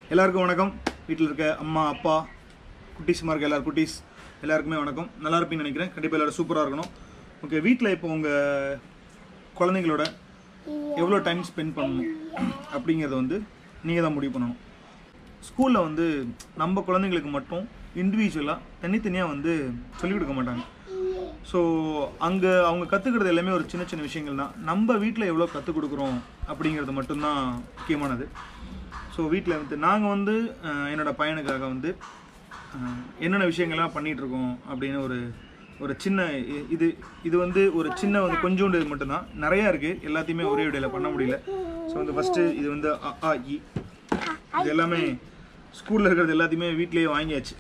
எல்லாருக்கும் வணக்கம் வீட்டில் இருக்க அம்மா அப்பா குட்டீஸ்மா இருக்க எல்லாரும் குட்டீஸ் எல்லாருக்குமே வணக்கம் நல்லா இருப்பீங்கன்னு நினைக்கிறேன் கண்டிப்பாக எல்லாரும் சூப்பராக இருக்கணும் ஓகே வீட்டில் இப்போ உங்கள் குழந்தைங்களோட எவ்வளோ டைம் ஸ்பெண்ட் பண்ணணும் அப்படிங்கிறத வந்து நீங்கள் தான் முடிவு பண்ணணும் ஸ்கூலில் வந்து நம்ம குழந்தைங்களுக்கு மட்டும் இண்டிவிஜுவலாக தனித்தனியாக வந்து சொல்லிக் கொடுக்க மாட்டாங்க ஸோ அங்கே அவங்க கற்றுக்கிறது எல்லாமே ஒரு சின்ன சின்ன விஷயங்கள் தான் நம்ம வீட்டில் எவ்வளோ கற்றுக் கொடுக்குறோம் அப்படிங்கிறது மட்டும்தான் முக்கியமானது ஸோ வீட்டில் வந்து நாங்கள் வந்து அஹ், என்னோட பையனுக்காக வந்து அஹ், என்னென்ன விஷயங்கள்லாம் பண்ணிட்டு இருக்கோம் அப்படின்னு ஒரு ஒரு சின்ன இ- இது இது வந்து ஒரு சின்ன வந்து கொஞ்சோண்டு இது மட்டும்தான் நிறையா இருக்குது எல்லாத்தையுமே ஒரே விடையில் பண்ண முடியல ஸோ வந்து ஃபஸ்ட்டு இது வந்து அ ஆ இ இது எல்லாமே ஸ்கூலில் இருக்கிறது எல்லாத்தையுமே வீட்லேயே வாங்கியாச்சு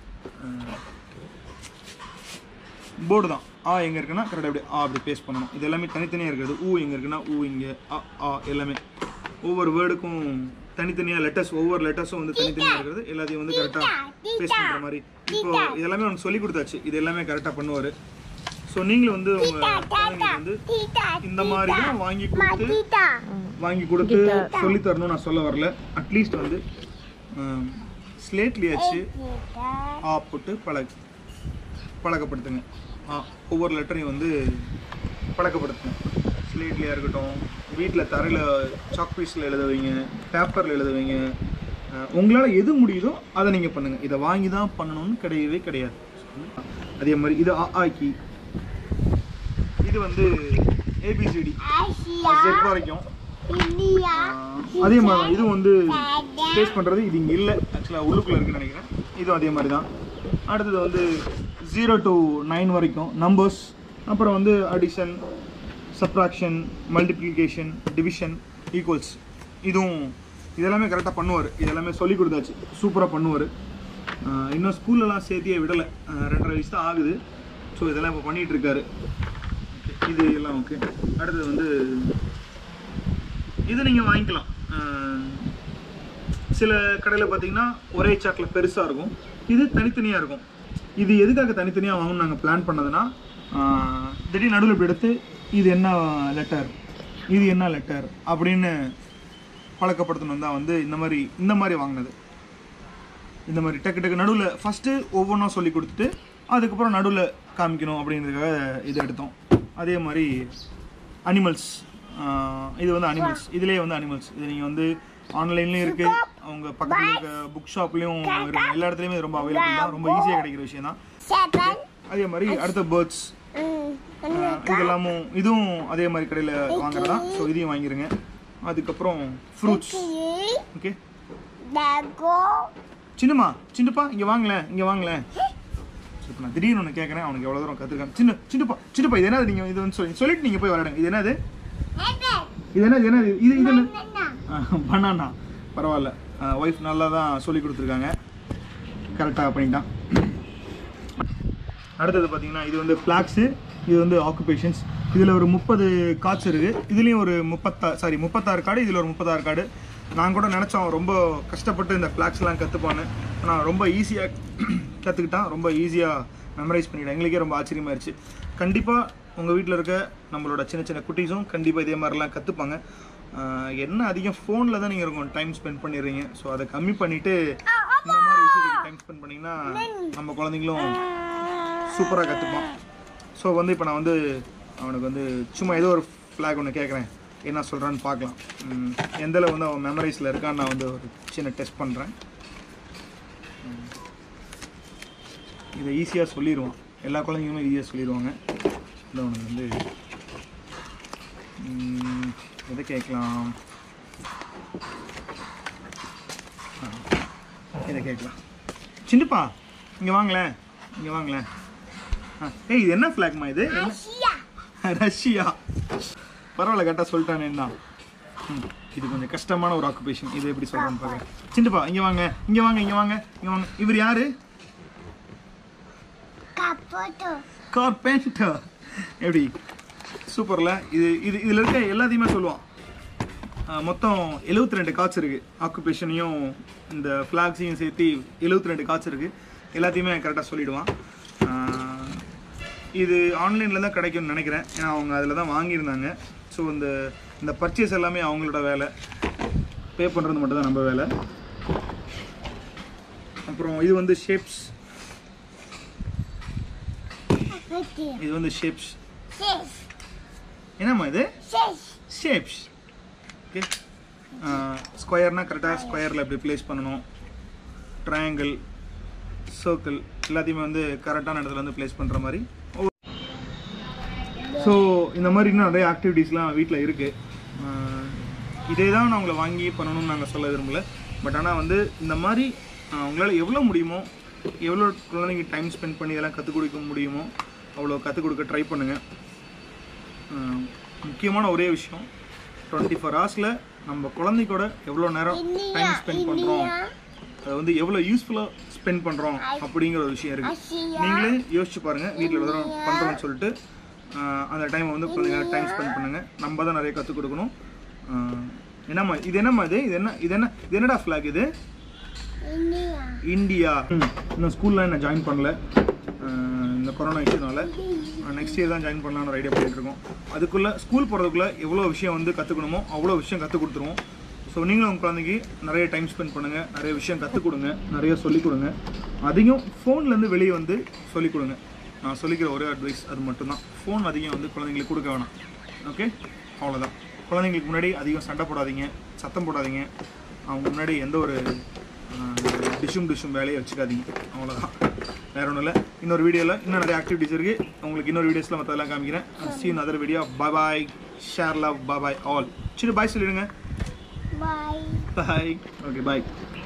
போர்டு தான் ஆ எங்கே இருக்குன்னா கரெக்டாக அப்படி ஆ அப்படி பேஸ்ட் பண்ணணும் இது எல்லாமே தனித்தனியாக இருக்கிறது ஊ எங்கே இருக்குன்னா ஊ இங்கே அ ஆ எல்லாமே ஒவ்வொரு வேர்டுக்கும் தனித்தனியாக லெட்டர்ஸ் ஒவ்வொரு லெட்டர்ஸும் வந்து தனித்தனியாக இருக்கிறது எல்லாத்தையும் வந்து கரெக்டாக பேஸ்ட் பண்ணுற மாதிரி இப்போ இது எல்லாமே அவனுக்கு சொல்லி கொடுத்தாச்சு இது எல்லாமே கரெக்டாக பண்ணுவார் ஸோ நீங்களும் வந்து உங்கள் குழந்தைங்களுக்கு வந்து இந்த மாதிரி தான் வாங்கி கொடுத்து வாங்கி கொடுத்து சொல்லி தரணும்னு நான் சொல்ல வரல அட்லீஸ்ட் வந்து ஸ்லேட்லேயாச்சு ஆ போட்டு பழகு பழக்கப்படுத்துங்க ஆ ஒவ்வொரு லெட்டரையும் வந்து பழக்கப்படுத்துங்க ஸ்லேட்லேயா இருக்கட்டும் வீட்டில் தரையில் சாக் பீஸில் எழுத வைங்க பேப்பரில் எழுத வைங்க உங்களால் எது முடியுதோ அதை நீங்கள் பண்ணுங்கள் இதை வாங்கி தான் பண்ணணும்னு கிடையவே கிடையாது அதே மாதிரி இது ஆ ஆக்கி இது வந்து ஏபிசிடி செட் வரைக்கும் ஆஹ் அதே மாதிரி தான் இதுவும் வந்து ஃபேஸ் பண்ணுறது இது இங்கே இல்லை ஆக்சுவலாக உள்ளுக்குள்ளே இருக்குன்னு நினைக்கிறேன் இதுவும் அதே மாதிரி தான் அடுத்தது வந்து ஜீரோ டு நைன் வரைக்கும் நம்பர்ஸ் அப்புறம் வந்து addition subtraction multiplication division equals இதுவும் இதெல்லாமே கரெக்டாக பண்ணுவார் இதெல்லாமே சொல்லி கொடுத்தாச்சு சூப்பராக பண்ணுவார் இன்னும் ஸ்கூல்லலாம் சேர்த்தியே விடலை ஆஹ் ரெண்டரை வயசு தான் ஆகுது ஸோ இதெல்லாம் இப்போ பண்ணிகிட்டு இருக்காரு இது எல்லாம் ஓகே அடுத்தது வந்து இது நீங்கள் வாங்கிக்கலாம் அஹ் சில கடையில் பார்த்தீங்கன்னா ஒரே சாக்கில் பெருசாக இருக்கும் இது தனித்தனியாக இருக்கும் இது எதுக்காக தனித்தனியாக வாங்கணும்னு நாங்கள் பிளான் பண்ணதுன்னா அஹ் திடீர்னு நடுவில் இப்படி எடுத்து இது என்ன லெட்டர் இது என்ன லெட்டர் அப்படின்னு பழக்கப்படுத்தணும் தான் வந்து இந்த மாதிரி இந்த மாதிரி வாங்கினது இந்த மாதிரி டக்கு டக்கு நடுவில் ஃபஸ்ட்டு ஒவ்வொன்றா சொல்லி கொடுத்துட்டு அதுக்கப்புறம் நடுவில் காமிக்கணும் அப்படின்றதுக்காக இது எடுத்தோம் அதே மாதிரி அனிமல்ஸ் இது வந்து அனிமல்ஸ் இதுலேயே வந்து அனிமல்ஸ் இது நீங்கள் வந்து ஆன்லைன்லேயும் இருக்குது அவங்க பக்கத்தில் இருக்க புக் ஷாப்லேயும் இருக்கு எல்லா இடத்துலையுமே இது ரொம்ப அவைலபிள் தான் ரொம்ப ஈஸியாக கிடைக்கிற விஷயம் தான் அதே மாதிரி அடுத்த பேர்ட்ஸ் இதெல்லாமும் இதுவும் அதே மாதிரி கடையில் வாங்குறதா ஸோ இதையும் வாங்கிருங்க அதுக்கப்புறம் ஃப்ரூட்ஸ் ஓகே சின்னம்மா சின்னப்பா இங்கே வாங்களேன் இங்கே வாங்களேன் இப்போ நான் திடீர்னு ஒன்று கேட்குறேன் அவனுக்கு எவ்வளோ தூரம் கற்றுருக்கான் சின்ன சின்னப்பா சின்னப்பா இது என்னது நீங்கள் இது வந்து சொல்லி சொல்லிட்டு நீங்கள் போய் விளையாடுங்க இது என்னது இது என்னது இது என்னது இது இது என்ன பனானா பரவாயில்ல ஒய்ஃப் நல்லா தான் சொல்லி கொடுத்துருக்காங்க கரெக்டாக பண்ணிட்டான் அடுத்தது பார்த்தீங்கன்னா இது வந்து ஃப்ளாக்ஸு இது வந்து ஆக்குபேஷன்ஸ் இதில் ஒரு முப்பது கார்ட்ஸ் இருக்குது இதுலேயும் ஒரு முப்பத்தா சாரி முப்பத்தாறு கார்டு இதில் ஒரு முப்பத்தாறு கார்டு நான் கூட நினச்சோம் ரொம்ப கஷ்டப்பட்டு இந்த ஃப்ளாக்ஸ்லாம் கற்றுப்பான்னு ஆனால் ரொம்ப ஈஸியாக கற்றுக்கிட்டான் ரொம்ப ஈஸியாக மெமரைஸ் பண்ணிட்டேன் எங்களுக்கே ரொம்ப ஆச்சரியமாயிருச்சு கண்டிப்பாக உங்கள் வீட்டில் இருக்க நம்மளோட சின்ன சின்ன குட்டீஸும் கண்டிப்பாக இதே மாதிரிலாம் கற்றுப்பாங்க என்ன அதிகம் ஃபோனில் தான் நீங்கள் இருக்கும் டைம் ஸ்பெண்ட் பண்ணிடுறீங்க ஸோ அதை கம்மி பண்ணிவிட்டு இந்த மாதிரி விஷயத்துக்கு டைம் ஸ்பெண்ட் பண்ணிங்கன்னா நம்ம குழந்தைங்களும் சூப்பராக கற்றுப்பான் ஸோ வந்து இப்போ நான் வந்து அவனுக்கு வந்து சும்மா ஏதோ ஒரு ஃப்ளாக் ஒன்று கேட்குறேன் என்ன சொல்கிறான்னு பார்க்கலாம் ம், எந்த அளவு வந்து அவன் மெமரைஸில் இருக்கான்னு நான் வந்து ஒரு சின்ன டெஸ்ட் பண்ணுறேன் இதை ஈஸியாக சொல்லிடுவான் எல்லா குழந்தைங்களுமே ஈஸியாக சொல்லிடுவாங்க இல்லை அவனுக்கு வந்து ம், எதை கேட்கலாம் ஆ, இதை கேட்கலாம் சின்னப்பா இங்கே வாங்களேன் இங்கே வாங்களேன் ஆ, ஏய் இது என்ன ஃப்ளாக்மா இது ரஷ்யா பரவாயில்ல கரெக்டாக சொல்லிட்டானேன்னா ம், இது கொஞ்சம் கஷ்டமான ஒரு ஆக்குபேஷன் இது எப்படி சொல்கிறேன்னு பார்க்குறேன் சின்னப்பா இங்கே வாங்க இங்கே வாங்க இங்கே வாங்க இங்கே வாங்க இவர் யாரு கார்பெண்டர் எப்படி சூப்பர்ல இது இது இதில் இருக்க எல்லாத்தையுமே சொல்லுவான் ஆஹ் மொத்தம் 72 ரெண்டு காட்ஸ் இருக்குது ஆக்குபேஷனையும் இந்த ஃப்ளாக்ஸையும் சேர்த்து 72 ரெண்டு காட்ஸ் இருக்குது எல்லாத்தையுமே கரெக்டாக சொல்லிடுவான் ஆஹ் இது ஆன்லைனில் தான் கிடைக்கும்னு நினைக்கிறேன் ஏன்னா அவங்க அதில் தான் வாங்கியிருந்தாங்க ஸோ இந்த இந்த பர்ச்சேஸ் எல்லாமே அவங்களோட வேலை பே பண்ணுறது மட்டும் தான் நம்ம வேலை அப்புறம் இது வந்து ஷேப்ஸ் இது வந்து ஷேப்ஸ் என்னம்மா இது ஷேப்ஸ் ஓகே ஸ்கொயர்னா கரெக்டாக ஸ்கொயரில் எப்படி ப்ளேஸ் பண்ணணும் ட்ரையாங்கிள் சர்க்கிள் எல்லாத்தையுமே வந்து கரெக்டான இடத்துல வந்து ப்ளேஸ் பண்ணுற மாதிரி ஸோ இந்த மாதிரி இன்னும் நிறைய ஆக்டிவிட்டீஸ்லாம் வீட்டில் இருக்குது இதே தான் நான் உங்களை வாங்கி பண்ணணும்னு நாங்கள் சொல்ல விரும்பல பட் ஆனால் வந்து இந்த மாதிரி ஆஹ், உங்களால் எவ்வளோ முடியுமோ எவ்வளோ குழந்தைங்க டைம் ஸ்பெண்ட் பண்ணி இதெல்லாம் கற்றுக் கொடுக்க முடியுமோ அவ்வளோ கற்றுக் கொடுக்க ட்ரை பண்ணுங்கள் முக்கியமான ஒரே விஷயம் டுவெண்ட்டி ஃபோர் ஹவர்ஸில் நம்ம குழந்தைக்கூட எவ்வளோ நேரம் டைம் ஸ்பெண்ட் பண்ணுறோம் அதை வந்து எவ்வளோ யூஸ்ஃபுல்லாக ஸ்பெண்ட் பண்ணுறோம் அப்படிங்கிற ஒரு விஷயம் இருக்குது நீங்களே யோசிச்சு பாருங்கள் வீட்டில் எவ்வளோ தூரம் பண்ணுறோம்னு சொல்லிட்டு ஆஹ், அந்த டைமை வந்து குழந்தைங்க டைம் ஸ்பெண்ட் பண்ணுங்கள் நம்ம தான் நிறைய கற்றுக் கொடுக்கணும் ஆஹ், என்னம்மா இது என்னம்மா இது இது என்ன இது என்ன இது என்னடா ஃப்ளாக் இது இந்தியா இன்னும் ஸ்கூல்லாம் என்ன ஜாயின் பண்ணல அஹ் இந்த கொரோனா இஷ்யூனால நெக்ஸ்ட் இயர் தான் ஜாயின் பண்ணலாம்னு ஒரு ஐடியா பண்ணிட்டு இருக்கோம் அதுக்குள்ளே ஸ்கூல் போகிறதுக்குள்ளே எவ்வளோ விஷயம் வந்து கற்றுக்கணுமோ அவ்வளோ விஷயம் கற்றுக் கொடுத்துருவோம் ஸோ நீங்களும் உங்கள் குழந்தைக்கு நிறைய டைம் ஸ்பெண்ட் பண்ணுங்கள் நிறைய விஷயம் கற்றுக் கொடுங்க நிறைய சொல்லிக் கொடுங்க அதையும் ஃபோன்லேருந்து வெளியே வந்து சொல்லிக் கொடுங்க நான் சொல்லிக்கிற ஒரே அட்வைஸ் அது மட்டும்தான் ஃபோன் அதிகம் வந்து குழந்தைங்களுக்கு கொடுக்க வேணாம் ஓகே அவ்வளோதான் குழந்தைங்களுக்கு முன்னாடி அதிகம் சண்டை போடாதீங்க சத்தம் போடாதீங்க அவங்க முன்னாடி எந்த ஒரு டிஷ்ஷும் டிஷ்ஷும் வேலையை வச்சுக்காதீங்க அவ்வளோதான் வேற ஒன்றும் இல்லை இன்னொரு வீடியோவில் இன்னும் நிறைய ஆக்டிவிட்டிஸ் இருக்குது உங்களுக்கு இன்னொரு வீடியோஸில் மற்றதெல்லாம் காமிக்கிறேன் see other video bye bye share love bye bye all சரி பாய் சொல்லிடுங்க Bye. Bye okay bye